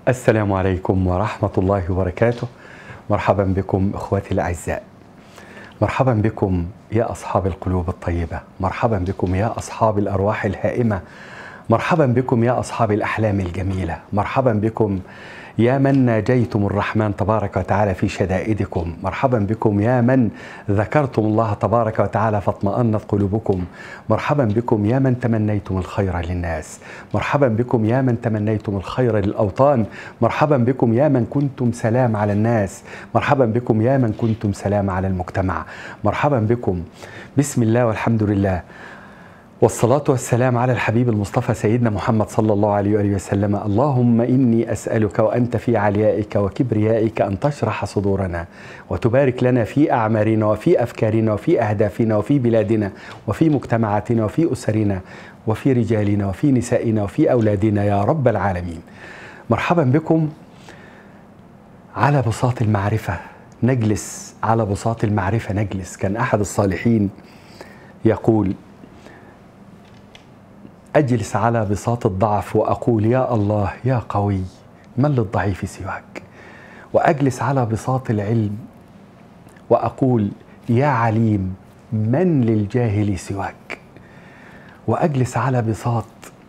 السلام عليكم ورحمة الله وبركاته مرحبا بكم إخواتي الأعزاء مرحبا بكم يا أصحاب القلوب الطيبة مرحبا بكم يا أصحاب الأرواح الهائمة مرحبا بكم يا أصحاب الأحلام الجميلة مرحبا بكم يا من ناجيتم الرحمن تبارك وتعالى في شدائدكم مرحبا بكم يا من ذكرتم الله تبارك وتعالى فاطمأنت قلوبكم مرحبا بكم يا من تمنيتم الخير للناس مرحبا بكم يا من تمنيتم الخير للأوطان مرحبا بكم يا من كنتم سلام على الناس مرحبا بكم يا من كنتم سلام على المجتمع مرحبا بكم بسم الله والحمد لله والصلاة والسلام على الحبيب المصطفى سيدنا محمد صلى الله عليه وآله وسلم اللهم إني أسألك وأنت في عليائك وكبريائك أن تشرح صدورنا وتبارك لنا في أعمارنا وفي أفكارنا وفي أهدافنا وفي بلادنا وفي مجتمعاتنا وفي أسرنا وفي رجالنا وفي نسائنا وفي أولادنا يا رب العالمين مرحبا بكم على بساط المعرفة نجلس على بساط المعرفة نجلس كان أحد الصالحين يقول أجلس على بساط الضعف وأقول يا الله يا قوي من للضعيف سواك وأجلس على بساط العلم وأقول يا عليم من للجاهل سواك وأجلس على بساط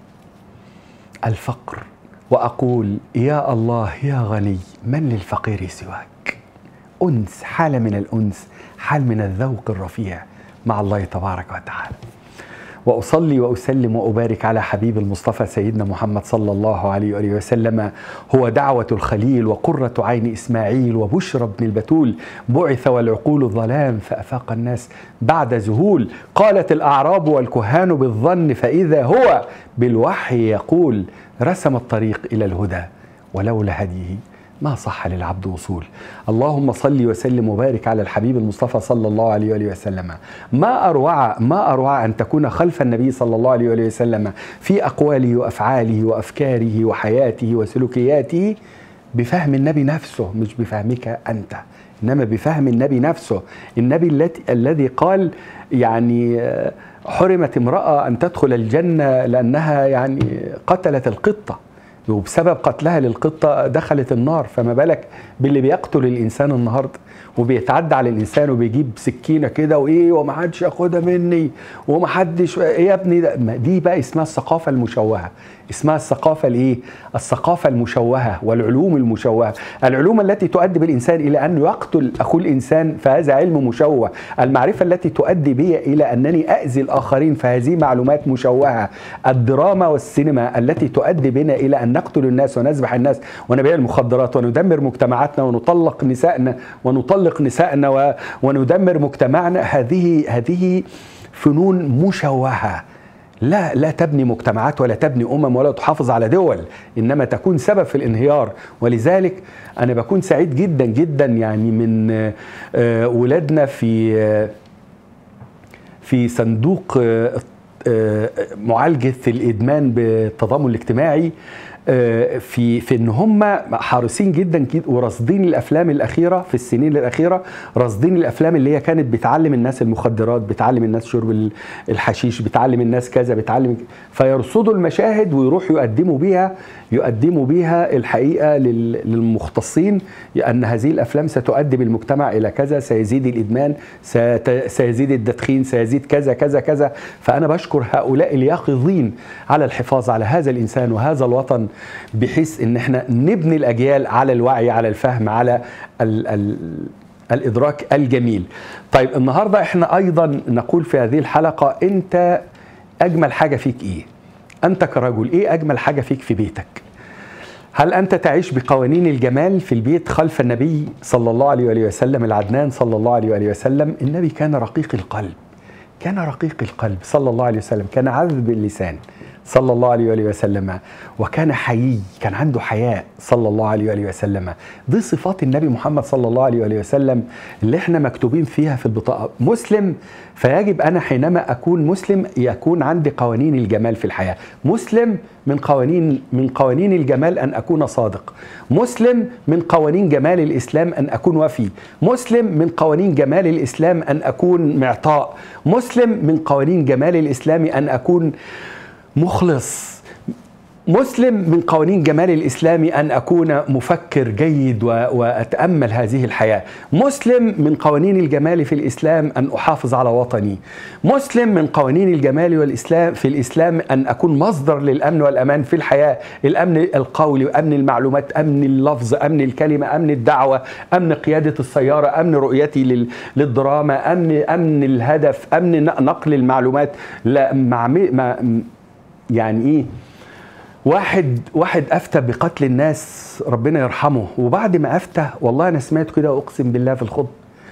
الفقر وأقول يا الله يا غني من للفقير سواك أنس حالة من الأنس حال من الذوق الرفيع مع الله تبارك وتعالى واصلي واسلم وابارك على حبيب المصطفى سيدنا محمد صلى الله عليه واله وسلم هو دعوه الخليل وقره عين اسماعيل وبشرى ابن البتول بعث والعقول ظلام فافاق الناس بعد ذهول قالت الاعراب والكهان بالظن فاذا هو بالوحي يقول رسم الطريق الى الهدى ولولا هديه ما صح للعبد وصول اللهم صل وسلم وبارك على الحبيب المصطفى صلى الله عليه وآله وسلم ما أروع ما أروع أن تكون خلف النبي صلى الله عليه وآله وسلم في أقواله وأفعاله وأفكاره وحياته وسلوكياته بفهم النبي نفسه مش بفهمك أنت إنما بفهم النبي نفسه النبي التي الذي قال يعني حرمت امرأة أن تدخل الجنة لأنها يعني قتلت القطة وبسبب قتلها للقطة دخلت النار فما بالك باللي بيقتل الإنسان النهاردة وبيتعدى على الإنسان وبيجيب سكينة كده وإيه وما حدش ياخدها مني وما حدش إيه يا ابني ده دي بقى اسمها الثقافة المشوهة اسمها الثقافة الإيه؟ الثقافة المشوهة والعلوم المشوهة العلوم التي تؤدي بالإنسان إلى أن يقتل أخو الإنسان فهذا علم مشوه المعرفة التي تؤدي بي إلى أنني أأذي الآخرين فهذه معلومات مشوهة الدراما والسينما التي تؤدي بنا إلى أن نقتل الناس ونذبح الناس ونبيع المخدرات وندمر مجتمعاتنا ونطلق نسائنا ونطلق نسائنا وندمر مجتمعنا هذه هذه فنون مشوهه لا لا تبني مجتمعات ولا تبني امم ولا تحافظ على دول انما تكون سبب في الانهيار ولذلك انا بكون سعيد جدا جدا يعني من ولادنا في في صندوق معالجه الادمان بالتضامن الاجتماعي في في ان هم حريصين جدا جدا وراصدين الافلام الاخيره في السنين الاخيره راصدين الافلام اللي هي كانت بتعلم الناس المخدرات بتعلم الناس شرب الحشيش بتعلم الناس كذا بتعلم فيرصدوا المشاهد ويروحوا يقدموا بيها يقدموا بيها الحقيقه للمختصين ان هذه الافلام ستؤدي بالمجتمع الى كذا سيزيد الادمان سيزيد التدخين سيزيد كذا كذا كذا فانا بشكر هؤلاء اليقظين على الحفاظ على هذا الانسان وهذا الوطن بحيث ان احنا نبني الاجيال على الوعي على الفهم على ال ال الادراك الجميل طيب النهارده احنا ايضا نقول في هذه الحلقه انت اجمل حاجه فيك ايه انت كرجل ايه اجمل حاجه فيك في بيتك هل انت تعيش بقوانين الجمال في البيت خلف النبي صلى الله عليه وآله وسلم العدنان صلى الله عليه وآله وسلم النبي كان رقيق القلب كان رقيق القلب صلى الله عليه وسلم كان عذب اللسان صلى الله عليه وآله وسلم وكان حيي كان عنده حياء صلى الله عليه وآله وسلم دي صفات النبي محمد صلى الله عليه وآله وسلم اللي احنا مكتوبين فيها في البطاقة مسلم فيجب أنا حينما أكون مسلم يكون عندي قوانين الجمال في الحياة مسلم من قوانين من قوانين الجمال أن أكون صادق مسلم من قوانين جمال الإسلام أن أكون وفي مسلم من قوانين جمال الإسلام أن أكون معطاء مسلم من قوانين جمال الإسلام أن أكون مخلص مسلم من قوانين جمال الإسلام أن أكون مفكر جيد وأتأمل هذه الحياة مسلم من قوانين الجمال في الإسلام أن أحافظ على وطني مسلم من قوانين الجمال والإسلام في الإسلام أن أكون مصدر للأمن والأمان في الحياة الأمن القولي أمن المعلومات أمن اللفظ أمن الكلمة أمن الدعوة أمن قيادة السيارة أمن رؤيتي للدراما أمن أمن الهدف أمن نقل المعلومات لا مع يعني إيه واحد واحد افتى بقتل الناس ربنا يرحمه وبعد ما افتى والله انا سمعت كده اقسم بالله في الخطبه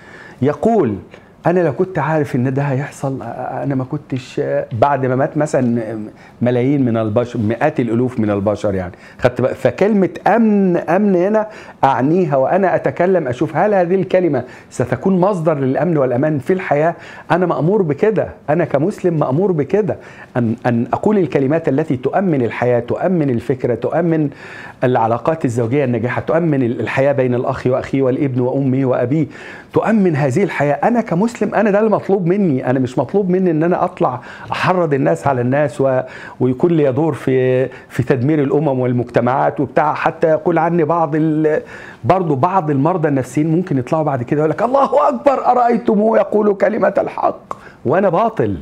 يقول انا لو كنت عارف ان ده هيحصل انا ما كنتش بعد ما مات مثلا ملايين من البشر مئات الالوف من البشر يعني خدت بقى فكلمه امن امن هنا اعنيها وانا اتكلم اشوف هل هذه الكلمه ستكون مصدر للامن والامان في الحياه انا مامور بكده انا كمسلم مامور بكده ان ان اقول الكلمات التي تؤمن الحياه تؤمن الفكره تؤمن العلاقات الزوجيه الناجحه تؤمن الحياه بين الاخ واخيه والابن وامه وابيه تؤمن هذه الحياه انا كمسلم انا ده المطلوب مني انا مش مطلوب مني ان انا اطلع احرض الناس على الناس و... ويكون لي دور في في تدمير الامم والمجتمعات وبتاع حتى يقول عني بعض ال... برضه بعض المرضى النفسيين ممكن يطلعوا بعد كده يقول لك الله اكبر ارايتموه يقول كلمه الحق وانا باطل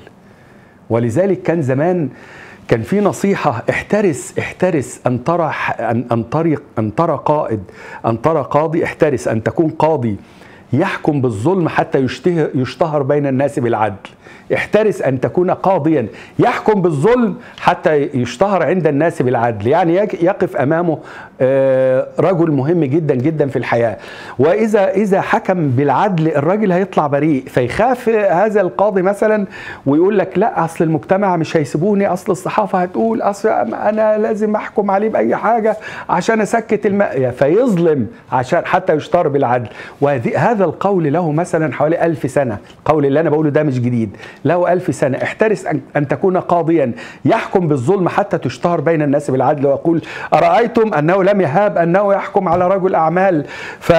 ولذلك كان زمان كان في نصيحة احترس احترس أن ترى أن أن ترى أن ترى قائد أن ترى قاضي احترس أن تكون قاضي يحكم بالظلم حتى يشتهر, يشتهر بين الناس بالعدل احترس أن تكون قاضيا يحكم بالظلم حتى يشتهر عند الناس بالعدل يعني يقف أمامه آه، رجل مهم جدا جدا في الحياة وإذا إذا حكم بالعدل الراجل هيطلع بريء فيخاف هذا القاضي مثلا ويقول لك لا أصل المجتمع مش هيسيبوني أصل الصحافة هتقول أصل أنا لازم أحكم عليه بأي حاجة عشان أسكت الماء فيظلم عشان حتى يشتهر بالعدل وهذا القول له مثلا حوالي ألف سنة القول اللي أنا بقوله ده مش جديد له ألف سنة احترس أن تكون قاضيا يحكم بالظلم حتى تشتهر بين الناس بالعدل ويقول أرأيتم أنه لم يهاب أنه يحكم على رجل أعمال ف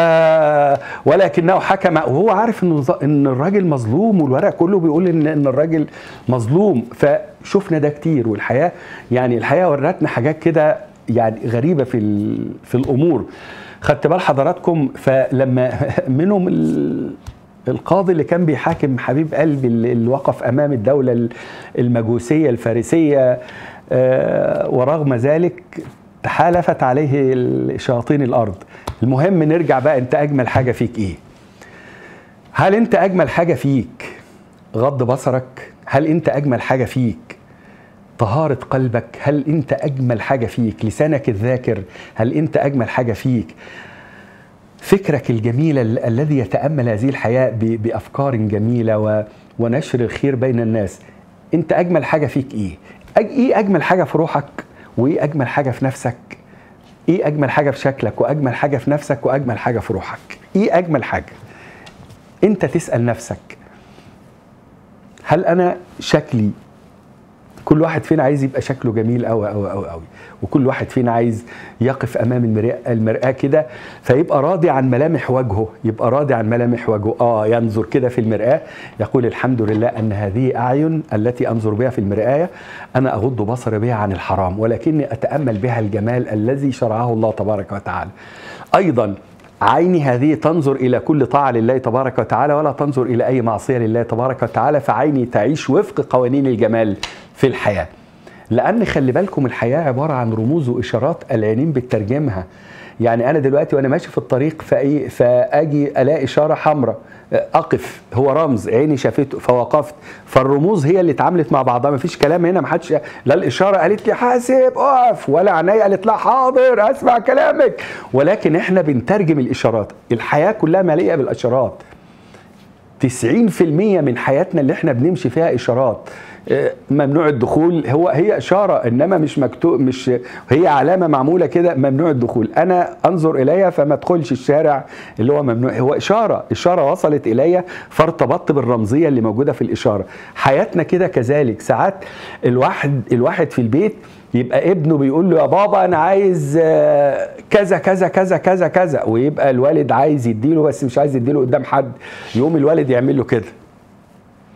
ولكنه حكم وهو عارف أن إن الراجل مظلوم والورق كله بيقول إن إن الراجل مظلوم فشفنا ده كتير والحياة يعني الحياة ورتنا حاجات كده يعني غريبة في في الأمور خدت بال حضراتكم فلما منهم القاضي اللي كان بيحاكم حبيب قلبي اللي وقف امام الدوله المجوسيه الفارسيه آه، ورغم ذلك تحالفت عليه شياطين الارض المهم نرجع بقى انت اجمل حاجه فيك ايه هل انت اجمل حاجه فيك غض بصرك هل انت اجمل حاجه فيك طهارة قلبك هل انت اجمل حاجة فيك لسانك الذاكر هل انت اجمل حاجة فيك فكرك الجميل الذي يتامل هذه الحياه بافكار جميله ونشر الخير بين الناس انت اجمل حاجه فيك ايه ايه اجمل حاجه في روحك وايه اجمل حاجه في نفسك ايه اجمل حاجه في شكلك واجمل حاجه في نفسك واجمل حاجه في روحك ايه اجمل حاجه انت تسال نفسك هل انا شكلي كل واحد فينا عايز يبقى شكله جميل قوي قوي قوي قوي وكل واحد فينا عايز يقف امام المرآة, المرآة كده فيبقى راضي عن ملامح وجهه يبقى راضي عن ملامح وجهه اه ينظر كده في المرآة يقول الحمد لله ان هذه اعين التي انظر بها في المرآة انا اغض بصري بها عن الحرام ولكني اتامل بها الجمال الذي شرعه الله تبارك وتعالى ايضا عيني هذه تنظر إلى كل طاعة لله تبارك وتعالى ولا تنظر إلى أي معصية لله تبارك وتعالى فعيني تعيش وفق قوانين الجمال في الحياة لأن خلي بالكم الحياة عبارة عن رموز وإشارات العينين بتترجمها يعني أنا دلوقتي وأنا ماشي في الطريق فأجي ألاقي إشارة حمراء اقف هو رمز عيني شافته فوقفت فالرموز هي اللي اتعاملت مع بعضها مفيش كلام هنا محدش لا الاشاره قالت لي حاسب اقف ولا عيني قالت لا حاضر اسمع كلامك ولكن احنا بنترجم الاشارات الحياه كلها مليئه بالاشارات 90% من حياتنا اللي احنا بنمشي فيها اشارات آه، ممنوع الدخول هو هي اشاره انما مش مكتوب مش هي علامه معموله كده ممنوع الدخول انا انظر اليها فما ادخلش الشارع اللي هو ممنوع هو اشاره اشاره وصلت الي فارتبطت بالرمزيه اللي موجوده في الاشاره حياتنا كده كذلك ساعات الواحد الواحد في البيت يبقى ابنه بيقول له يا بابا انا عايز آه، كذا كذا كذا كذا كذا ويبقى الوالد عايز يديله بس مش عايز يديله قدام حد يقوم الوالد يعمل له كده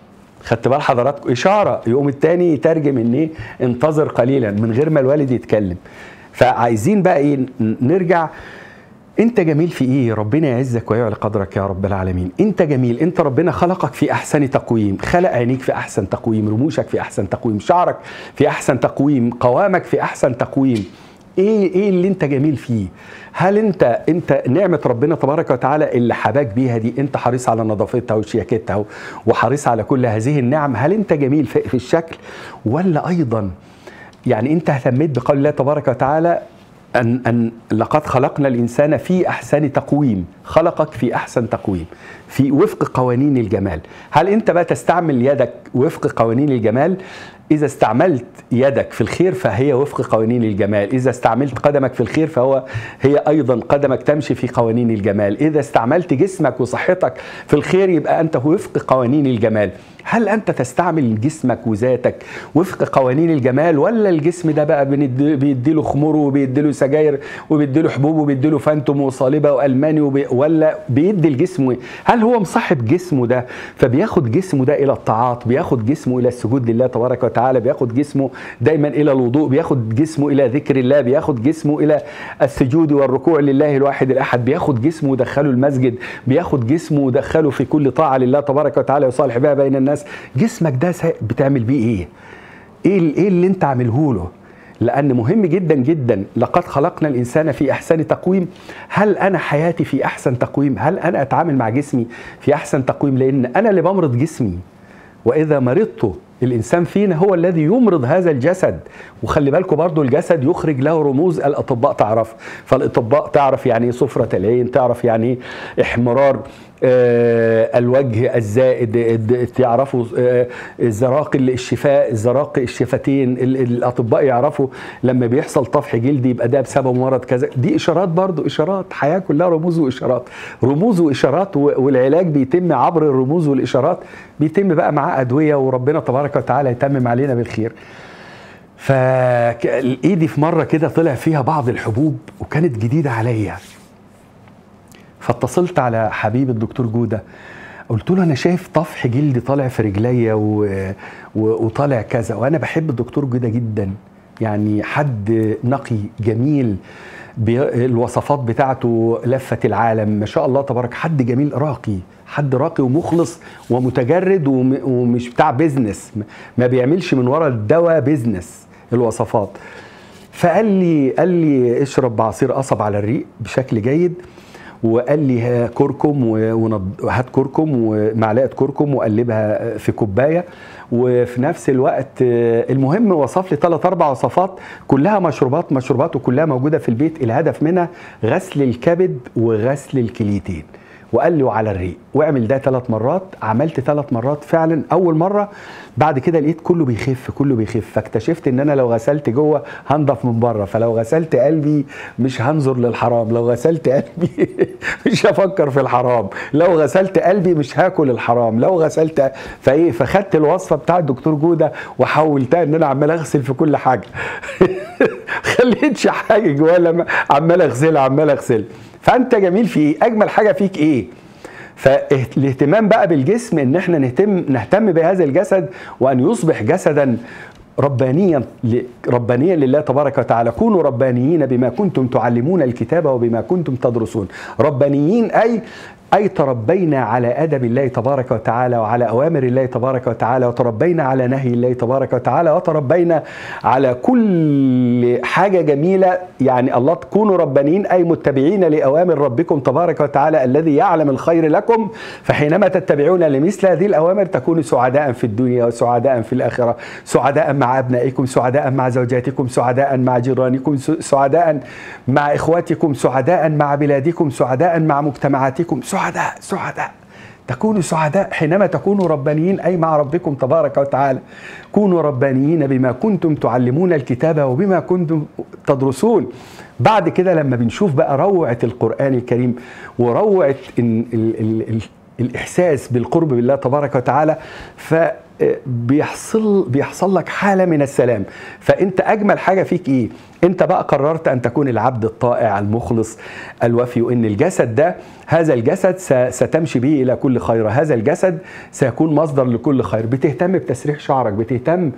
خدت بال حضراتكم اشاره يقوم التاني يترجم ان ايه انتظر قليلا من غير ما الوالد يتكلم فعايزين بقى ايه نرجع انت جميل في ايه ربنا يعزك ويعلى قدرك يا رب العالمين انت جميل انت ربنا خلقك في احسن تقويم خلق عينيك في احسن تقويم رموشك في احسن تقويم شعرك في احسن تقويم قوامك في احسن تقويم ايه ايه اللي انت جميل فيه هل انت انت نعمه ربنا تبارك وتعالى اللي حباك بيها دي انت حريص على نظافتها وشياكتها وحريص على كل هذه النعم هل انت جميل في الشكل ولا ايضا يعني انت اهتميت بقول الله تبارك وتعالى أن, أن لقد خلقنا الإنسان في أحسن تقويم خلقك في أحسن تقويم في وفق قوانين الجمال هل أنت بقى تستعمل يدك وفق قوانين الجمال إذا استعملت يدك في الخير فهي وفق قوانين الجمال إذا استعملت قدمك في الخير فهو هي أيضا قدمك تمشي في قوانين الجمال إذا استعملت جسمك وصحتك في الخير يبقى أنت وفق قوانين الجمال هل انت تستعمل جسمك وذاتك وفق قوانين الجمال ولا الجسم ده بقى بيديله خمور وبيديله سجاير وبيديله حبوب وبيديله فانتوم وصليبه والماني وبي ولا بيدي الجسم هل هو مصاحب جسمه ده فبياخد جسمه ده الى الطاعات بياخد جسمه الى السجود لله تبارك وتعالى بياخد جسمه دايما الى الوضوء بياخد جسمه الى ذكر الله بياخد جسمه الى السجود والركوع لله الواحد الاحد بياخد جسمه ودخله المسجد بياخد جسمه ودخله في كل طاعه لله تبارك وتعالى يصالح بها بين الناس الناس جسمك ده بتعمل بيه ايه ايه ايه اللي انت عامله له لان مهم جدا جدا لقد خلقنا الانسان في احسن تقويم هل انا حياتي في احسن تقويم هل انا اتعامل مع جسمي في احسن تقويم لان انا اللي بمرض جسمي واذا مرضت الانسان فينا هو الذي يمرض هذا الجسد وخلي بالكم برضو الجسد يخرج له رموز الاطباء تعرف فالاطباء تعرف يعني ايه صفره العين تعرف يعني ايه احمرار آه، الوجه الزائد تعرفوا آه، زراق الشفاء زراق الشفتين الاطباء يعرفوا لما بيحصل طفح جلدي يبقى ده بسبب مرض كذا دي اشارات برضو اشارات حياه كلها رموز واشارات رموز واشارات والعلاج بيتم عبر الرموز والاشارات بيتم بقى معاه ادويه وربنا تبارك وتعالى يتمم علينا بالخير فايدي في مره كده طلع فيها بعض الحبوب وكانت جديده عليا فاتصلت على حبيب الدكتور جوده قلت له انا شايف طفح جلدي طالع في رجليا و... و... وطالع كذا وانا بحب الدكتور جوده جدا يعني حد نقي جميل بي... الوصفات بتاعته لفت العالم ما شاء الله تبارك حد جميل راقي حد راقي ومخلص ومتجرد وم... ومش بتاع بيزنس ما بيعملش من ورا الدواء بيزنس الوصفات فقال لي قال لي اشرب بعصير قصب على الريق بشكل جيد وقال لي كركم وهات كركم ومعلقه كركم وقلبها في كوبايه وفي نفس الوقت المهم وصف لي ثلاث اربع وصفات كلها مشروبات مشروبات وكلها موجوده في البيت الهدف منها غسل الكبد وغسل الكليتين وقال لي وعلى الريق واعمل ده ثلاث مرات عملت ثلاث مرات فعلا اول مره بعد كده لقيت كله بيخف كله بيخف فاكتشفت ان انا لو غسلت جوه هنضف من بره فلو غسلت قلبي مش هنظر للحرام لو غسلت قلبي مش هفكر في الحرام لو غسلت قلبي مش هاكل الحرام لو غسلت فايه فخدت الوصفه بتاع الدكتور جوده وحولتها ان انا عمال اغسل في كل حاجه خليتش حاجه جوه عمال اغسلها عمال اغسلها فانت جميل في ايه اجمل حاجه فيك ايه فالاهتمام بقى بالجسم ان احنا نهتم نهتم بهذا الجسد وان يصبح جسدا ربانيا ربانيا لله تبارك وتعالى كونوا ربانيين بما كنتم تعلمون الكتاب وبما كنتم تدرسون ربانيين اي أي تربينا على أدب الله تبارك وتعالى وعلى أوامر الله تبارك وتعالى وتربينا على نهي الله تبارك وتعالى وتربينا على كل حاجة جميلة يعني الله تكونوا ربانيين أي متبعين لأوامر ربكم تبارك وتعالى الذي يعلم الخير لكم فحينما تتبعون لمثل هذه الأوامر تكونوا سعداء في الدنيا وسعداء في الآخرة سعداء مع أبنائكم سعداء مع زوجاتكم سعداء مع جيرانكم سعداء مع إخواتكم سعداء مع بلادكم سعداء مع مجتمعاتكم سعداء سعداء سعداء تكونوا سعداء حينما تكونوا ربانيين أي مع ربكم تبارك وتعالى كونوا ربانيين بما كنتم تعلمون الكتاب وبما كنتم تدرسون بعد كده لما بنشوف بقى روعة القرآن الكريم وروعة ال ال ال الإحساس بالقرب بالله تبارك وتعالى ف بيحصل بيحصل لك حاله من السلام فانت اجمل حاجه فيك ايه انت بقى قررت ان تكون العبد الطائع المخلص الوفي وان الجسد ده هذا الجسد ستمشي به الى كل خير هذا الجسد سيكون مصدر لكل خير بتهتم بتسريح شعرك بتهتم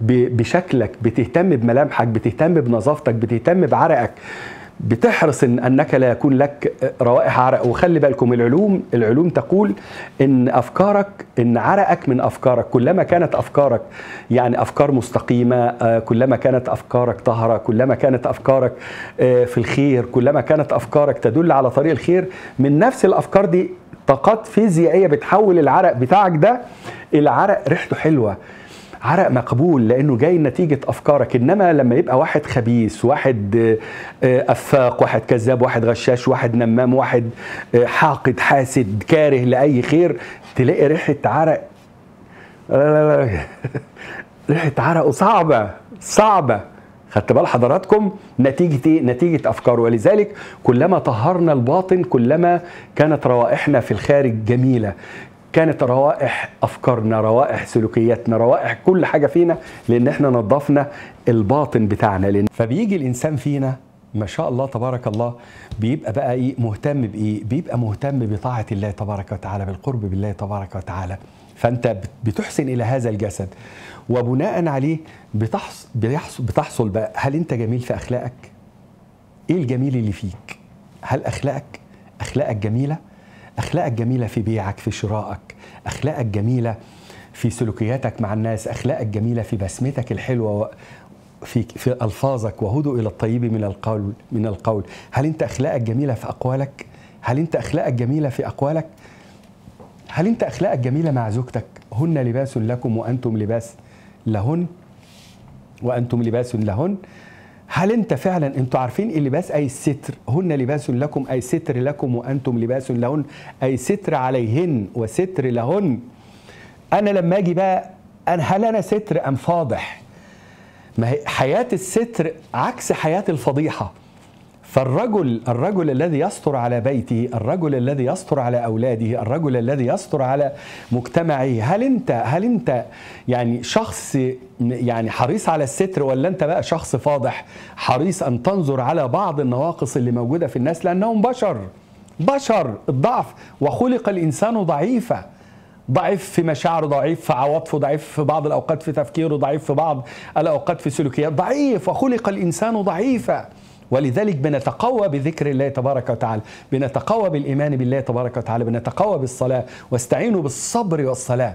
بشكلك بتهتم بملامحك بتهتم بنظافتك بتهتم بعرقك بتحرص إن انك لا يكون لك روائح عرق وخلي بالكم العلوم العلوم تقول ان افكارك ان عرقك من افكارك كلما كانت افكارك يعني افكار مستقيمه كلما كانت افكارك طاهره كلما كانت افكارك في الخير كلما كانت افكارك تدل على طريق الخير من نفس الافكار دي طاقات فيزيائيه بتحول العرق بتاعك ده الى عرق ريحته حلوه عرق مقبول لانه جاي نتيجه افكارك انما لما يبقى واحد خبيث واحد افاق واحد كذاب واحد غشاش واحد نمام واحد حاقد حاسد كاره لاي خير تلاقي ريحه عرق لا لا لا ريحه عرقه صعبه صعبه خدت بال حضراتكم نتيجة ايه؟ نتيجة أفكار ولذلك كلما طهرنا الباطن كلما كانت روائحنا في الخارج جميلة كانت روائح افكارنا روائح سلوكياتنا روائح كل حاجه فينا لان احنا نظفنا الباطن بتاعنا لأن فبيجي الانسان فينا ما شاء الله تبارك الله بيبقى بقى ايه مهتم بايه بيبقى مهتم بطاعه الله تبارك وتعالى بالقرب بالله تبارك وتعالى فانت بتحسن الى هذا الجسد وبناء عليه بتحصل بيحصل بتحصل بقى هل انت جميل في اخلاقك ايه الجميل اللي فيك هل اخلاقك اخلاقك جميله اخلاقك جميله في بيعك في شرائك اخلاقك جميله في سلوكياتك مع الناس اخلاقك جميله في بسمتك الحلوه في في الفاظك وهدوء الى الطيب من القول من القول هل انت اخلاقك جميله في اقوالك هل انت اخلاقك جميله في اقوالك هل انت اخلاقك جميله مع زوجتك هن لباس لكم وانتم لباس لهن وانتم لباس لهن هل انت فعلا انتوا عارفين اللباس اي الستر هن لباس لكم اي ستر لكم وانتم لباس لهن اي ستر عليهن وستر لهن انا لما اجي بقى أنا هل انا ستر ام فاضح ما هي حياه الستر عكس حياه الفضيحه فالرجل الرجل الذي يستر على بيته الرجل الذي يستر على اولاده الرجل الذي يستر على مجتمعه هل انت هل انت يعني شخص يعني حريص على الستر ولا انت بقى شخص فاضح حريص ان تنظر على بعض النواقص اللي موجوده في الناس لانهم بشر بشر الضعف وخلق الانسان ضعيفا ضعيف في مشاعره ضعيف في عواطفه ضعيف في بعض الاوقات في تفكيره ضعيف في بعض الاوقات في سلوكيات ضعيف وخلق الانسان ضعيفا ولذلك بنتقوى بذكر الله تبارك وتعالى بنتقوى بالإيمان بالله تبارك وتعالى بنتقوى بالصلاة واستعينوا بالصبر والصلاة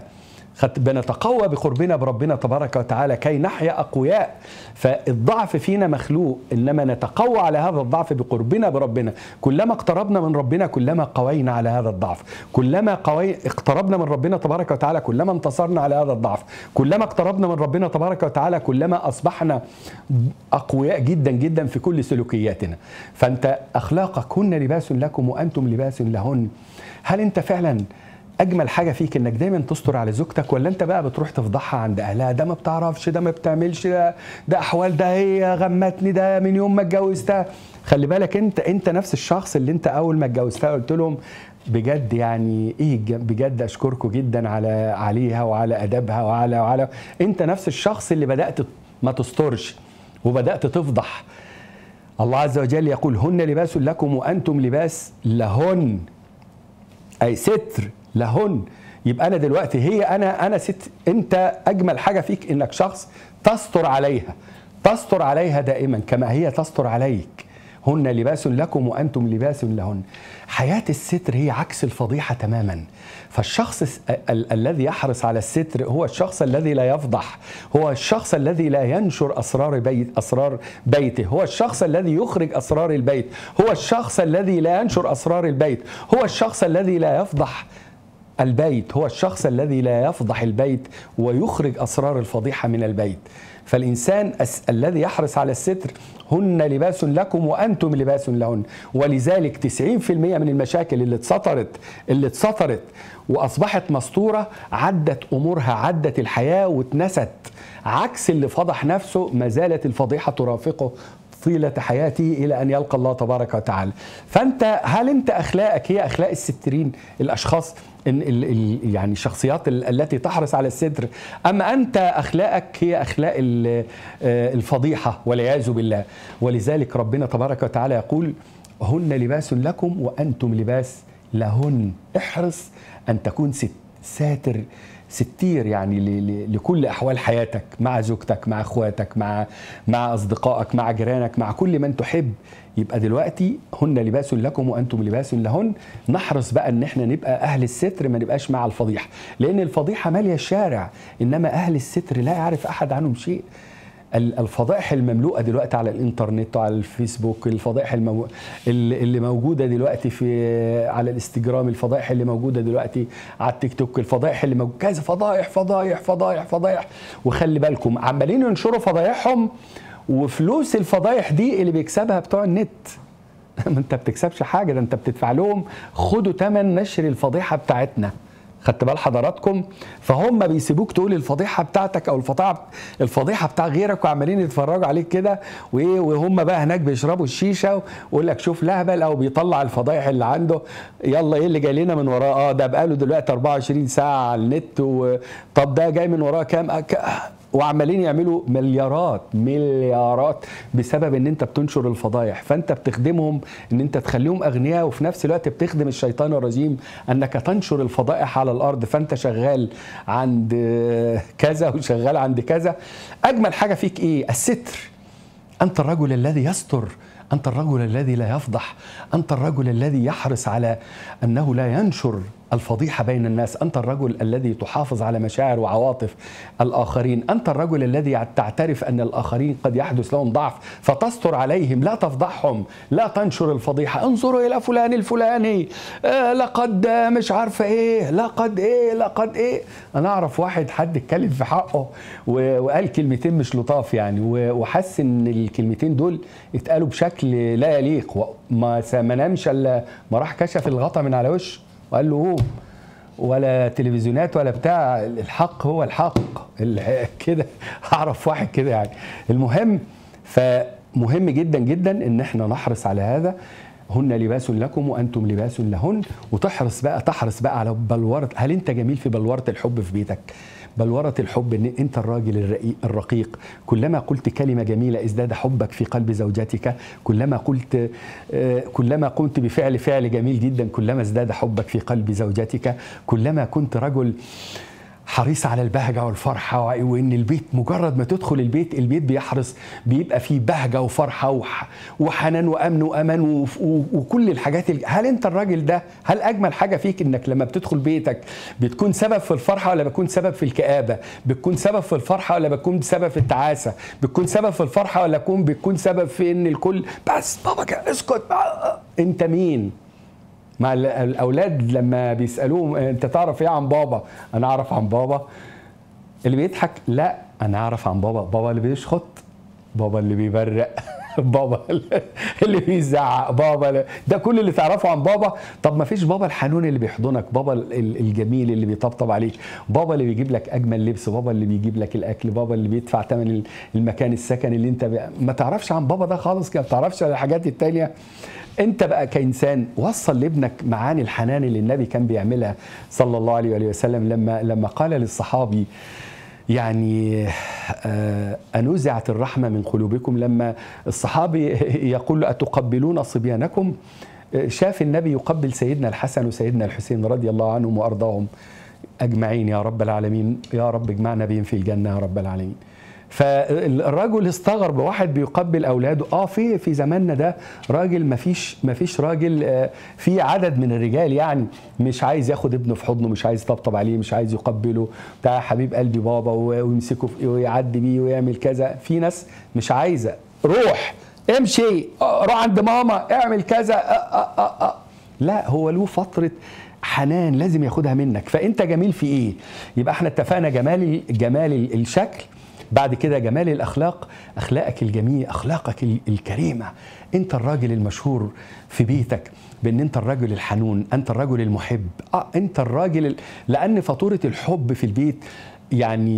بنتقوى بقربنا بربنا تبارك وتعالى كي نحيا اقوياء فالضعف فينا مخلوق انما نتقوى على هذا الضعف بقربنا بربنا كلما اقتربنا من ربنا كلما قوينا على هذا الضعف كلما قوي اقتربنا من ربنا تبارك وتعالى كلما انتصرنا على هذا الضعف كلما اقتربنا من ربنا تبارك وتعالى كلما اصبحنا اقوياء جدا جدا في كل سلوكياتنا فانت اخلاقك هن لباس لكم وانتم لباس لهن هل انت فعلا اجمل حاجه فيك انك دايما تستر على زوجتك ولا انت بقى بتروح تفضحها عند اهلها ده ما بتعرفش ده ما بتعملش ده ده احوال ده هي غمتني ده من يوم ما اتجوزتها خلي بالك انت انت نفس الشخص اللي انت اول ما اتجوزتها قلت لهم بجد يعني ايه بجد اشكركم جدا على عليها وعلى ادبها وعلى وعلى انت نفس الشخص اللي بدات ما تسترش وبدات تفضح الله عز وجل يقول هن لباس لكم وانتم لباس لهن اي ستر لهن يبقى انا دلوقتي هي انا انا ست انت اجمل حاجه فيك انك شخص تستر عليها تستر عليها دائما كما هي تستر عليك هن لباس لكم وانتم لباس لهن حياه الستر هي عكس الفضيحه تماما فالشخص ال- الذي يحرص على الستر هو الشخص الذي لا يفضح هو الشخص الذي لا ينشر اسرار بيت اسرار بيته هو الشخص الذي يخرج اسرار البيت هو الشخص الذي لا ينشر اسرار البيت هو الشخص الذي لا يفضح البيت هو الشخص الذي لا يفضح البيت ويخرج اسرار الفضيحه من البيت فالانسان أس... الذي يحرص على الستر هن لباس لكم وانتم لباس لهن ولذلك 90% من المشاكل اللي اتسطرت اللي اتسطرت واصبحت مستوره عدت امورها عدت الحياه واتنست عكس اللي فضح نفسه ما زالت الفضيحه ترافقه طيله حياته الى ان يلقى الله تبارك وتعالى فانت هل انت اخلاقك هي اخلاق السترين الاشخاص إن ال ال يعني الشخصيات ال- التي تحرص على الستر اما انت اخلاقك هي اخلاق ال- آه، الفضيحه والعياذ بالله ولذلك ربنا تبارك وتعالى يقول هن لباس لكم وانتم لباس لهن احرص ان تكون ست ساتر ستير يعني ل- ل- لكل احوال حياتك مع زوجتك مع اخواتك مع مع اصدقائك مع جيرانك مع كل من تحب يبقى دلوقتي هن لباس لكم وانتم لباس لهن نحرص بقى ان احنا نبقى اهل الستر ما نبقاش مع الفضيحه لان الفضيحه ماليه الشارع انما اهل الستر لا يعرف احد عنهم شيء ال- الفضائح المملوءه دلوقتي على الانترنت وعلى الفيسبوك الفضائح المو... اللي اللي موجوده دلوقتي في على الانستجرام الفضائح اللي موجوده دلوقتي على التيك توك الفضائح اللي موجوده كذا فضائح فضائح فضائح فضائح وخلي بالكم عمالين ينشروا فضائحهم وفلوس الفضائح دي اللي بيكسبها بتوع النت ما انت بتكسبش حاجه ده انت بتدفع لهم خدوا ثمن نشر الفضيحه بتاعتنا خدت بال حضراتكم فهم بيسيبوك تقول الفضيحه بتاعتك او الفضيحه الفضيحه بتاع غيرك وعمالين يتفرجوا عليك كده وايه وهم بقى هناك بيشربوا الشيشه ويقول لك شوف لهبل او بيطلع الفضايح اللي عنده يلا ايه اللي جاي لنا من وراه اه ده بقاله دلوقتي 24 ساعه على النت وطب ده جاي من وراه كام أك... وعمالين يعملوا مليارات مليارات بسبب ان انت بتنشر الفضايح فانت بتخدمهم ان انت تخليهم اغنياء وفي نفس الوقت بتخدم الشيطان الرجيم انك تنشر الفضائح على الارض فانت شغال عند كذا وشغال عند كذا اجمل حاجه فيك ايه الستر انت الرجل الذي يستر انت الرجل الذي لا يفضح انت الرجل الذي يحرص على انه لا ينشر الفضيحه بين الناس انت الرجل الذي تحافظ على مشاعر وعواطف الاخرين انت الرجل الذي تعترف ان الاخرين قد يحدث لهم ضعف فتستر عليهم لا تفضحهم لا تنشر الفضيحه انظروا الى فلان الفلاني آه لقد مش عارفه ايه لقد ايه لقد ايه انا اعرف واحد حد اتكلم في حقه وقال كلمتين مش لطاف يعني وحس ان الكلمتين دول اتقالوا بشكل لا يليق ما ما نامش الا ما راح كشف الغطا من على وشه وقال له قوم ولا تلفزيونات ولا بتاع الحق هو الحق كده اعرف واحد كده يعني المهم فمهم جدا جدا ان احنا نحرص على هذا هن لباس لكم وانتم لباس لهن وتحرص بقى تحرص بقى على بلوره هل انت جميل في بلوره الحب في بيتك بلورة الحب ان انت الراجل الرقيق, الرقيق كلما قلت كلمة جميلة ازداد حبك في قلب زوجتك كلما قلت كلما قمت بفعل فعل جميل جدا كلما ازداد حبك في قلب زوجتك كلما كنت رجل حريص على البهجه والفرحه وان البيت مجرد ما تدخل البيت البيت بيحرص بيبقى فيه بهجه وفرحه وحنان وامن وامان وكل الحاجات هل انت الراجل ده هل اجمل حاجه فيك انك لما بتدخل بيتك بتكون سبب في الفرحه ولا بتكون سبب في الكابه بتكون سبب في الفرحه ولا بتكون سبب في التعاسه بتكون سبب في الفرحه ولا بتكون بتكون سبب في ان الكل بس بابا اسكت انت مين مع الاولاد لما بيسالوهم انت تعرف ايه عن بابا انا اعرف عن بابا اللي بيضحك لا انا اعرف عن بابا بابا اللي بيشخط بابا اللي بيبرق بابا اللي بيزعق بابا ده كل اللي تعرفه عن بابا طب ما فيش بابا الحنون اللي بيحضنك بابا الجميل اللي بيطبطب عليك بابا اللي بيجيب لك اجمل لبس بابا اللي بيجيب لك الاكل بابا اللي بيدفع ثمن المكان السكن اللي انت بي... ما تعرفش عن بابا ده خالص ما تعرفش عن الحاجات التانية انت بقى كانسان وصل لابنك معاني الحنان اللي النبي كان بيعملها صلى الله عليه وآله وسلم لما لما قال للصحابي يعني أنزعت الرحمة من قلوبكم لما الصحابي يقول له أتقبلون صبيانكم شاف النبي يقبل سيدنا الحسن وسيدنا الحسين رضي الله عنهم وأرضاهم أجمعين يا رب العالمين يا رب اجمعنا بهم في الجنة يا رب العالمين فالرجل استغرب واحد بيقبل اولاده اه في في زماننا ده راجل ما فيش ما فيش راجل آه في عدد من الرجال يعني مش عايز ياخد ابنه في حضنه مش عايز يطبطب عليه مش عايز يقبله بتاع حبيب قلبي بابا ويمسكه ويعدي بيه ويعمل كذا في ناس مش عايزه روح امشي روح عند ماما اعمل كذا آه آه آه آه. لا هو له فتره حنان لازم ياخدها منك فانت جميل في ايه يبقى احنا اتفقنا جمال جمال الشكل بعد كده جمال الاخلاق اخلاقك الجميله اخلاقك الكريمه انت الراجل المشهور في بيتك بان انت الراجل الحنون انت الراجل المحب اه انت الراجل لان فاتوره الحب في البيت يعني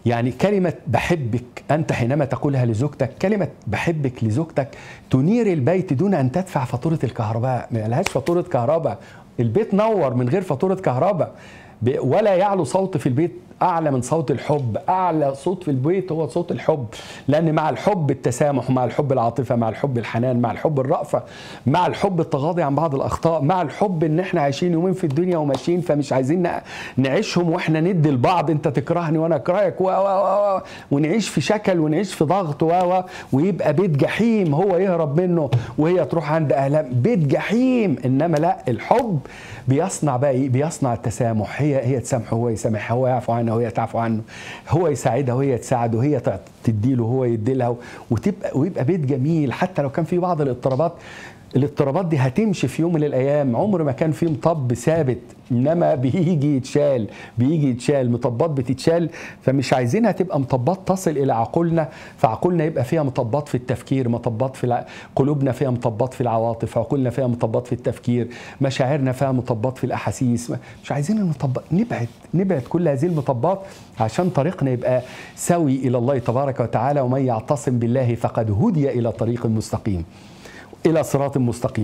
يعني كلمة بحبك أنت حينما تقولها لزوجتك كلمة بحبك لزوجتك تنير البيت دون أن تدفع فاتورة الكهرباء ما لهاش فاتورة كهرباء البيت نور من غير فاتورة كهرباء ولا يعلو صوت في البيت اعلى من صوت الحب اعلى صوت في البيت هو صوت الحب لان مع الحب التسامح مع الحب العاطفه مع الحب الحنان مع الحب الرأفه مع الحب التغاضي عن بعض الاخطاء مع الحب ان احنا عايشين يومين في الدنيا وماشيين فمش عايزين نعيشهم واحنا ندي لبعض انت تكرهني وانا اكرهك و و و ونعيش في شكل ونعيش في ضغط و ويبقى بيت جحيم هو يهرب منه وهي تروح عند اهلها بيت جحيم انما لا الحب بيصنع بقى ايه بيصنع التسامح هي هي تسامحه هو يسامحها هو يعفو عنها وهي تعفو عنه هو يساعدها وهي تساعده وهي تديله وهو يديلها وتبقى ويبقى بيت جميل حتى لو كان في بعض الاضطرابات الاضطرابات دي هتمشي في يوم من الايام عمر ما كان في مطب ثابت انما بيجي يتشال بيجي يتشال مطبات بتتشال فمش عايزينها تبقى مطبات تصل الى عقولنا فعقولنا يبقى فيها مطبات في التفكير مطبات في قلوبنا فيها مطبات في العواطف عقولنا فيها مطبات في التفكير مشاعرنا فيها مطبات في الاحاسيس مش عايزين المطبات نبعد نبعد كل هذه المطبات عشان طريقنا يبقى سوي الى الله تبارك وتعالى ومن يعتصم بالله فقد هدي الى طريق مستقيم الى صراط مستقيم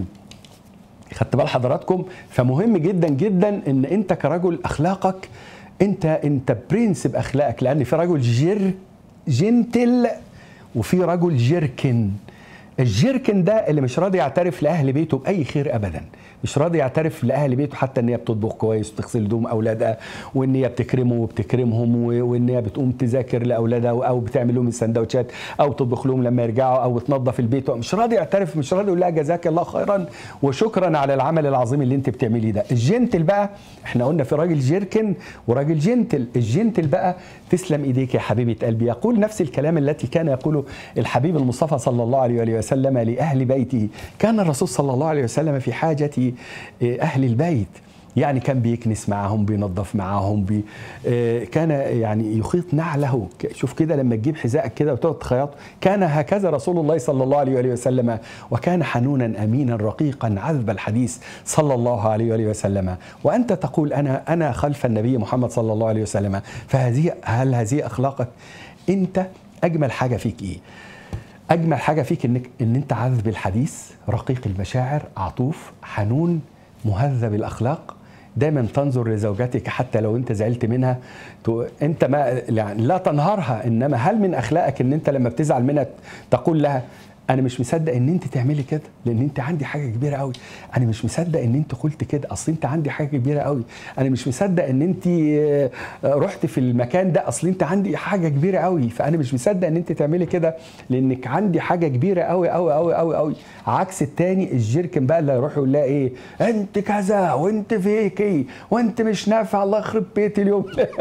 خدت بال حضراتكم فمهم جدا جدا ان انت كرجل اخلاقك انت انت برنس باخلاقك لان في رجل جير جنتل وفي رجل جيركن الجيركن ده اللي مش راضي يعترف لاهل بيته باي خير ابدا مش راضي يعترف لاهل بيته حتى ان هي بتطبخ كويس وتغسل هدوم اولادها وان هي بتكرمه وبتكرمهم وان هي بتقوم تذاكر لاولادها او بتعمل لهم السندوتشات او تطبخ لهم لما يرجعوا او تنظف البيت مش راضي يعترف مش راضي يقول لها جزاك الله خيرا وشكرا على العمل العظيم اللي انت بتعمليه ده الجنتل بقى احنا قلنا في راجل جيركن وراجل جنتل الجنتل بقى تسلم ايديك يا حبيبه قلبي يقول نفس الكلام التي كان يقوله الحبيب المصطفى صلى الله عليه وسلم لاهل بيته كان الرسول صلى الله عليه وسلم في حاجه اهل البيت يعني كان بيكنس معاهم بينظف معاهم بي كان يعني يخيط نعله شوف كده لما تجيب حذائك كده وتقعد تخيط كان هكذا رسول الله صلى الله عليه وسلم وكان حنونا امينا رقيقا عذب الحديث صلى الله عليه وسلم وانت تقول انا انا خلف النبي محمد صلى الله عليه وسلم فهذه هل هذه اخلاقك انت اجمل حاجه فيك ايه اجمل حاجه فيك انك ان انت عذب الحديث رقيق المشاعر عطوف حنون مهذب الاخلاق دايما تنظر لزوجتك حتى لو انت زعلت منها انت ما يعني لا تنهارها انما هل من اخلاقك ان انت لما بتزعل منها تقول لها انا مش مصدق ان انت تعملي كده لان انت عندي حاجه كبيره قوي انا مش مصدق ان انت قلت كده اصل انت عندي حاجه كبيره قوي انا مش مصدق ان انت رحت في المكان ده اصل انت عندي حاجه كبيره قوي فانا مش مصدق ان انت تعملي كده لانك عندي حاجه كبيره قوي قوي قوي قوي قوي عكس التاني الجيركن بقى اللي هيروح يقول لها ايه انت كذا وانت فيكي وانت مش نافع الله يخرب بيتي اليوم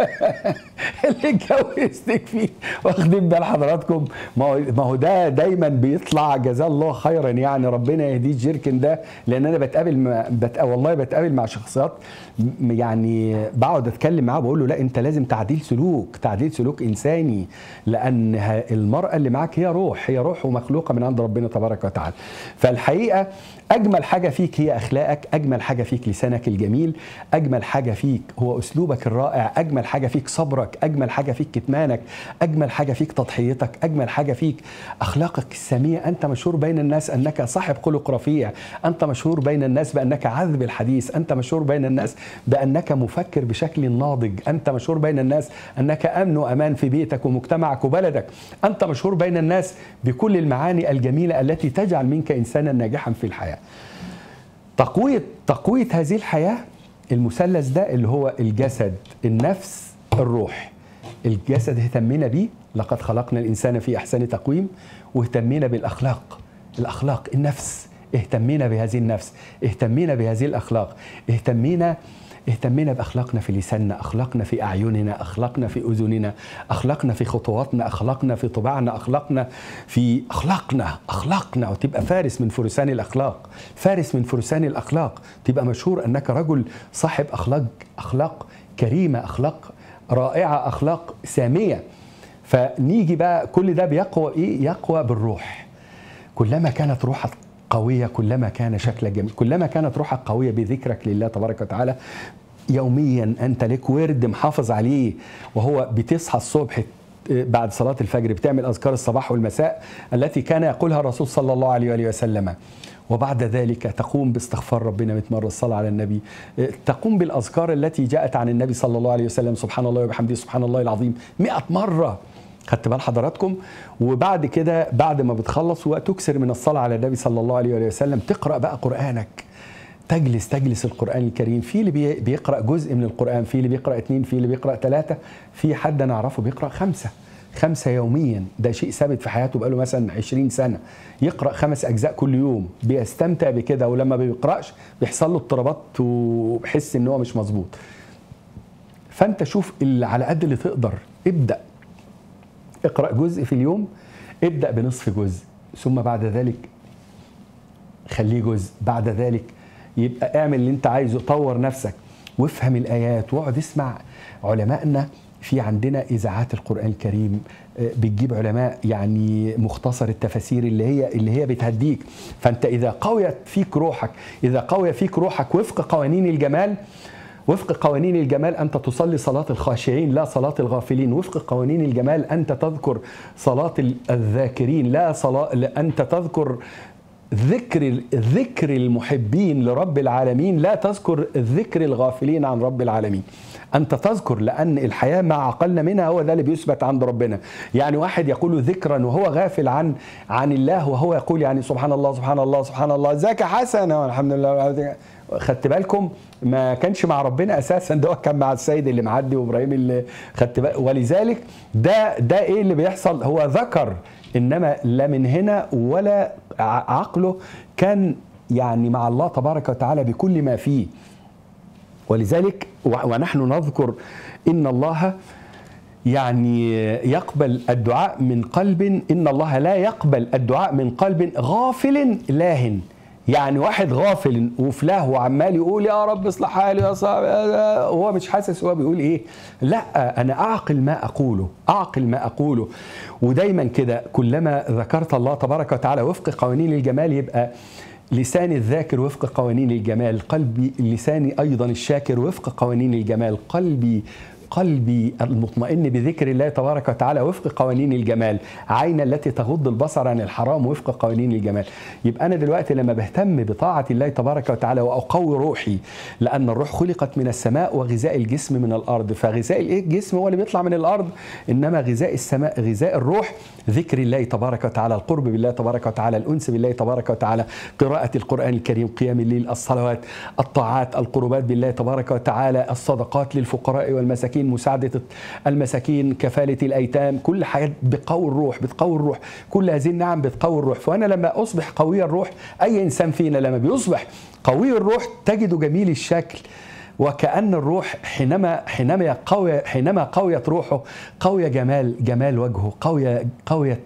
اللي اتجوزتك فيه واخدين بال حضراتكم ما هو ده دايما بيطلع يطلع جزاه الله خيرا يعني ربنا يهديه جيركن ده لان انا بتقابل ما بت... والله بتقابل مع شخصيات يعني بقعد اتكلم معاه بقول له لا انت لازم تعديل سلوك تعديل سلوك انساني لان المراه اللي معاك هي روح هي روح ومخلوقه من عند ربنا تبارك وتعالى فالحقيقه اجمل حاجه فيك هي اخلاقك اجمل حاجه فيك لسانك الجميل اجمل حاجه فيك هو اسلوبك الرائع اجمل حاجه فيك صبرك اجمل حاجه فيك كتمانك اجمل حاجه فيك تضحيتك اجمل حاجه فيك اخلاقك الساميه انت مشهور بين الناس انك صاحب خلق رفيع انت مشهور بين الناس بانك عذب الحديث انت مشهور بين الناس بانك مفكر بشكل ناضج انت مشهور بين الناس انك امن وامان في بيتك ومجتمعك وبلدك انت مشهور بين الناس بكل المعاني الجميله التي تجعل منك انسانا ناجحا في الحياه تقويه تقويه هذه الحياه المثلث ده اللي هو الجسد النفس الروح الجسد اهتمينا بيه لقد خلقنا الانسان في احسن تقويم واهتمينا بالاخلاق الاخلاق النفس اهتمينا بهذه النفس اهتمينا بهذه الاخلاق اهتمينا اهتمينا باخلاقنا في لساننا اخلاقنا في اعيننا اخلاقنا في اذننا اخلاقنا في خطواتنا اخلاقنا في طباعنا اخلاقنا في اخلاقنا اخلاقنا وتبقى فارس من فرسان الاخلاق فارس من فرسان الاخلاق تبقى مشهور انك رجل صاحب اخلاق اخلاق كريمه اخلاق رائعه اخلاق ساميه فنيجي بقى كل ده بيقوى ايه يقوى بالروح كلما كانت روحك قوية كلما كان شكلك جميل كلما كانت روحك قوية بذكرك لله تبارك وتعالى يوميا أنت لك ورد محافظ عليه وهو بتصحى الصبح بعد صلاة الفجر بتعمل أذكار الصباح والمساء التي كان يقولها الرسول صلى الله عليه وآله وسلم وبعد ذلك تقوم باستغفار ربنا 100 مرة الصلاة على النبي تقوم بالأذكار التي جاءت عن النبي صلى الله عليه وسلم سبحان الله وبحمده سبحان الله العظيم 100 مرة خدت بال حضراتكم وبعد كده بعد ما بتخلص وتكسر من الصلاة على النبي صلى الله عليه وآله وسلم تقرأ بقى قرآنك تجلس تجلس القرآن الكريم في اللي بي- بيقرأ جزء من القرآن في اللي بيقرأ اثنين في اللي بيقرأ ثلاثة في حد أنا أعرفه بيقرأ خمسة خمسة يوميا ده شيء ثابت في حياته بقاله مثلا 20 سنة يقرأ خمس أجزاء كل يوم بيستمتع بكده ولما بيقرأش بيحصل له اضطرابات وبيحس إن هو مش مظبوط فأنت شوف اللي على قد اللي تقدر ابدأ اقرأ جزء في اليوم ابدأ بنصف جزء ثم بعد ذلك خليه جزء بعد ذلك يبقى اعمل اللي انت عايزه طور نفسك وافهم الايات واقعد اسمع علمائنا في عندنا اذاعات القران الكريم آه، بتجيب علماء يعني مختصر التفاسير اللي هي اللي هي بتهديك فانت اذا قويت فيك روحك اذا قوي فيك روحك وفق قوانين الجمال وفق قوانين الجمال أنت تصلي صلاة الخاشعين لا صلاة الغافلين وفق قوانين الجمال أنت تذكر صلاة الذاكرين لا صلاة أنت تذكر ذكر ذكر المحبين لرب العالمين لا تذكر ذكر الغافلين عن رب العالمين انت تذكر لان الحياه ما عقلنا منها هو ده اللي بيثبت عند ربنا يعني واحد يقول ذكرا وهو غافل عن عن الله وهو يقول يعني سبحان الله سبحان الله سبحان الله ذاك حسنه والحمد لله خدت بالكم ما كانش مع ربنا اساسا ده كان مع السيد اللي معدي وابراهيم اللي خدت بالك ولذلك ده ده ايه اللي بيحصل هو ذكر انما لا من هنا ولا ع- عقله كان يعني مع الله تبارك وتعالى بكل ما فيه ولذلك و- ونحن نذكر ان الله يعني يقبل الدعاء من قلب ان الله لا يقبل الدعاء من قلب غافل لاهن يعني واحد غافل وفي لهو وعمال يقول يا رب اصلح حالي يا صاحبي هو مش حاسس هو بيقول ايه لا انا اعقل ما اقوله اعقل ما اقوله ودايما كده كلما ذكرت الله تبارك وتعالى وفق قوانين الجمال يبقى لساني الذاكر وفق قوانين الجمال قلبي لساني ايضا الشاكر وفق قوانين الجمال قلبي قلبي المطمئن بذكر الله تبارك وتعالى وفق قوانين الجمال عين التي تغض البصر عن الحرام وفق قوانين الجمال يبقى أنا دلوقتي لما بهتم بطاعة الله تبارك وتعالى وأقوي روحي لأن الروح خلقت من السماء وغذاء الجسم من الأرض فغذاء الإيه؟ الجسم هو اللي بيطلع من الأرض إنما غذاء السماء غذاء الروح ذكر الله تبارك وتعالى القرب بالله تبارك وتعالى الأنس بالله تبارك وتعالى قراءة القرآن الكريم قيام الليل الصلوات الطاعات القربات بالله تبارك وتعالى الصدقات للفقراء والمساكين مساعدة المساكين كفالة الأيتام كل حاجة بقوي الروح بتقوي الروح كل هذه النعم بتقوي الروح فأنا لما أصبح قوي الروح أي إنسان فينا لما بيصبح قوي الروح تجده جميل الشكل وكأن الروح حينما حينما قوي حينما قويت روحه قوي جمال جمال وجهه قوية قوية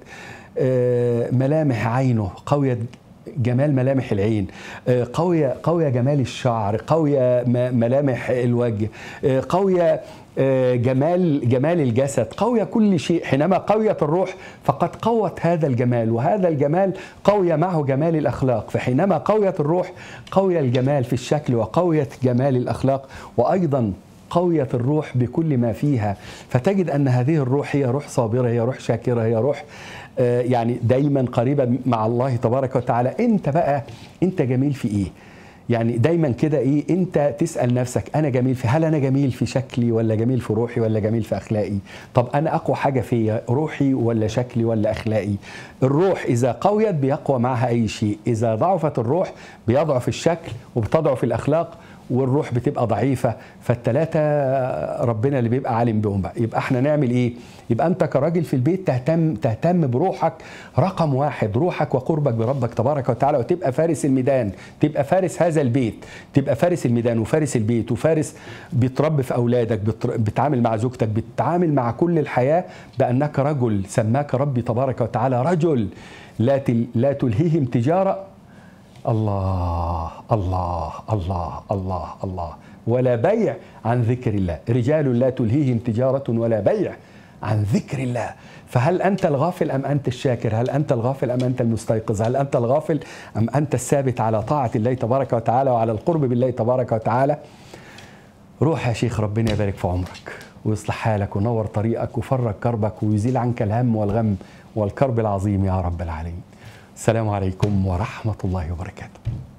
آه، ملامح عينه قوية جمال ملامح العين آه، قوية قوية جمال الشعر قوية م- ملامح الوجه آه، قوية آه، جمال جمال الجسد قوية كل شيء حينما قويت الروح فقد قوت هذا الجمال وهذا الجمال قوي معه جمال الأخلاق فحينما قويت الروح قوي الجمال في الشكل وقويت جمال الأخلاق وأيضا قويت الروح بكل ما فيها فتجد أن هذه الروح هي روح صابرة هي روح شاكرة هي روح آه، يعني دايما قريبة مع الله تبارك وتعالى انت بقى انت جميل في ايه يعني دايما كده ايه انت تسال نفسك انا جميل في هل انا جميل في شكلي ولا جميل في روحي ولا جميل في اخلاقي طب انا اقوى حاجه فيا روحي ولا شكلي ولا اخلاقي الروح اذا قويت بيقوى معها اي شيء اذا ضعفت الروح بيضعف الشكل وبتضعف الاخلاق والروح بتبقى ضعيفه فالثلاثه ربنا اللي بيبقى عالم بهم بقى يبقى احنا نعمل ايه يبقى انت كراجل في البيت تهتم تهتم بروحك رقم واحد روحك وقربك بربك تبارك وتعالى وتبقى فارس الميدان تبقى فارس هذا البيت تبقى فارس الميدان وفارس البيت وفارس بتربي في اولادك بتر- بتعامل مع زوجتك بتتعامل مع كل الحياه بانك رجل سماك ربي تبارك وتعالى رجل لا تل لا تلهيهم تجاره الله الله الله الله الله ولا بيع عن ذكر الله رجال لا تلهيهم تجارة ولا بيع عن ذكر الله فهل أنت الغافل أم أنت الشاكر هل أنت الغافل أم أنت المستيقظ هل أنت الغافل أم أنت الثابت على طاعة الله تبارك وتعالى وعلى القرب بالله تبارك وتعالى روح يا شيخ ربنا يبارك في عمرك ويصلح حالك ونور طريقك وفرج كربك ويزيل عنك الهم والغم والكرب العظيم يا رب العالمين السلام عليكم ورحمة الله وبركاته